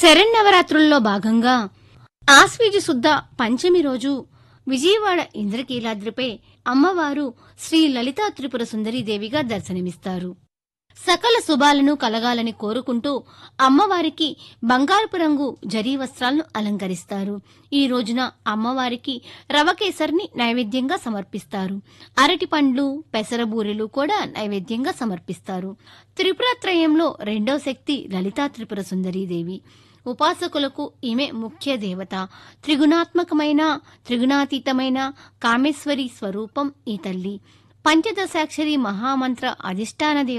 శరన్నవరాత్రుల్లో భాగంగా ఆశ్వీజ శుద్ధ పంచమి రోజు విజయవాడ ఇంద్రకీలాద్రిపై అమ్మవారు శ్రీ లలితా త్రిపుర సుందరీదేవిగా దర్శనమిస్తారు సకల శుభాలను కలగాలని కోరుకుంటూ అమ్మవారికి బంగారపు రంగు జరీ వస్త్రాలను అలంకరిస్తారు ఈ రోజున అమ్మవారికి రవకేసరిని నైవేద్యంగా సమర్పిస్తారు అరటి పండ్లు పెసరబూరెలు కూడా నైవేద్యంగా సమర్పిస్తారు త్రిపురత్రయంలో రెండో శక్తి లలితా త్రిపుర సుందరీదేవి ఉపాసకులకు ఈమె ముఖ్య దేవత త్రిగుణాత్మకమైన త్రిగుణాతీతమైన కామేశ్వరి స్వరూపం ఈ తల్లి పంచదశాక్షరి మహామంత్ర అధిష్టాన దేవత